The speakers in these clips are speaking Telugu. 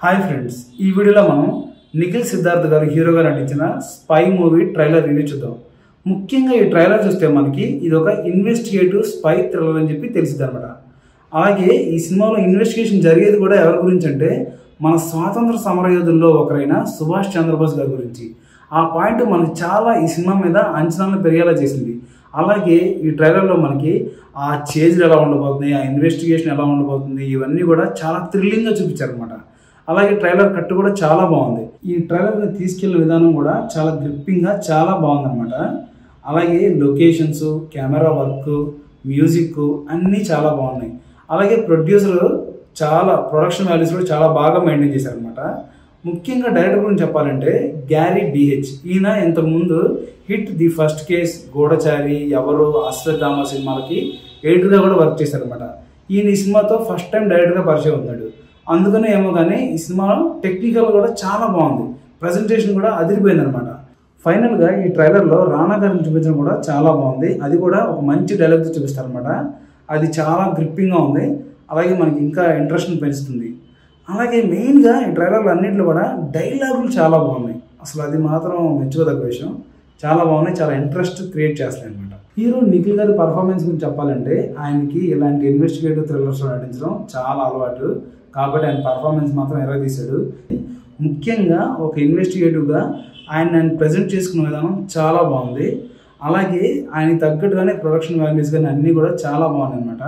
హాయ్ ఫ్రెండ్స్ ఈ వీడియోలో మనం నిఖిల్ సిద్ధార్థ్ గారు హీరోగా నటించిన స్పై మూవీ ట్రైలర్ రివ్యూ చూద్దాం ముఖ్యంగా ఈ ట్రైలర్ చూస్తే మనకి ఇది ఒక ఇన్వెస్టిగేటివ్ స్పై థ్రిల్లర్ అని చెప్పి తెలిసింది అనమాట అలాగే ఈ సినిమాలో ఇన్వెస్టిగేషన్ జరిగేది కూడా ఎవరి గురించి అంటే మన స్వాతంత్ర సమరయోధుల్లో ఒకరైన సుభాష్ చంద్రబోస్ గారి గురించి ఆ పాయింట్ మనకి చాలా ఈ సినిమా మీద అంచనాలను పెరిగేలా చేసింది అలాగే ఈ ట్రైలర్లో మనకి ఆ చేజ్లు ఎలా ఉండబోతుంది ఆ ఇన్వెస్టిగేషన్ ఎలా ఉండబోతుంది ఇవన్నీ కూడా చాలా థ్రిల్లింగ్గా చూపించారనమాట అలాగే ట్రైలర్ కట్ కూడా చాలా బాగుంది ఈ ట్రైలర్ని తీసుకెళ్లే విధానం కూడా చాలా గ్రిప్పింగ్గా చాలా బాగుందన్నమాట అలాగే లొకేషన్స్ కెమెరా వర్క్ మ్యూజిక్ అన్నీ చాలా బాగున్నాయి అలాగే ప్రొడ్యూసర్ చాలా ప్రొడక్షన్ వాల్యూస్ కూడా చాలా బాగా మెయింటైన్ చేశారనమాట ముఖ్యంగా డైరెక్టర్ గురించి చెప్పాలంటే గ్యారీ డిహెచ్ ఈయన ఇంతకుముందు హిట్ ది ఫస్ట్ కేస్ గూఢచారి ఎవరు అశ్వత్థామ సినిమాలకి ఎడిటర్గా కూడా వర్క్ చేశారనమాట ఈయన ఈ సినిమాతో ఫస్ట్ టైం డైరెక్టర్గా పరిచయం అవుతాడు అందుకనే ఏమో కానీ ఈ సినిమా టెక్నికల్ కూడా చాలా బాగుంది ప్రజెంటేషన్ కూడా అదిరిపోయింది అనమాట ఫైనల్గా ఈ ట్రైలర్లో రానా గారిని చూపించడం కూడా చాలా బాగుంది అది కూడా ఒక మంచి డైలాగ్తో చూపిస్తారనమాట అది చాలా గ్రిప్పింగ్గా ఉంది అలాగే మనకి ఇంకా ఇంట్రెస్ట్ని పెంచుతుంది అలాగే మెయిన్గా ఈ ట్రైలర్లు అన్నింటిలో కూడా డైలాగులు చాలా బాగున్నాయి అసలు అది మాత్రం మెచ్చుకోదగ్గ విషయం చాలా బాగున్నాయి చాలా ఇంట్రెస్ట్ క్రియేట్ చేస్తాయి అనమాట హీరో నిఖిల్ గారి పర్ఫార్మెన్స్ గురించి చెప్పాలంటే ఆయనకి ఇలాంటి ఇన్వెస్టిగేటివ్ థ్రిల్లర్స్ నటించడం చాలా అలవాటు కాబట్టి ఆయన పర్ఫార్మెన్స్ మాత్రం ఎర్రదీశాడు ముఖ్యంగా ఒక ఇన్వెస్టిగేటివ్గా ఆయన ఆయన ప్రజెంట్ చేసుకున్న విధానం చాలా బాగుంది అలాగే ఆయనకి తగ్గట్టుగానే ప్రొడక్షన్ వాల్యూస్ కానీ అన్నీ కూడా చాలా బాగున్నాయి అనమాట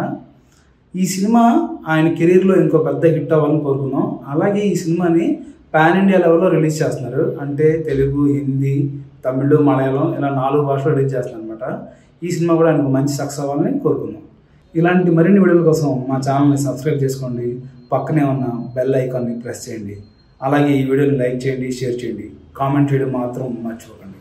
ఈ సినిమా ఆయన కెరీర్లో ఇంకో పెద్ద హిట్ అవ్వాలని కోరుకున్నాం అలాగే ఈ సినిమాని పాన్ ఇండియా లెవెల్లో రిలీజ్ చేస్తున్నారు అంటే తెలుగు హిందీ తమిళ్ మలయాళం ఇలా నాలుగు భాషలో రిలీజ్ చేస్తున్నారు అనమాట ఈ సినిమా కూడా ఆయనకు మంచి సక్సెస్ అవ్వాలని కోరుకున్నాం ఇలాంటి మరిన్ని వీడియోల కోసం మా ఛానల్ని సబ్స్క్రైబ్ చేసుకోండి పక్కనే ఉన్న బెల్ ఐకాన్ని ప్రెస్ చేయండి అలాగే ఈ వీడియోని లైక్ చేయండి షేర్ చేయండి కామెంట్ చేయడం మాత్రం మర్చిపోకండి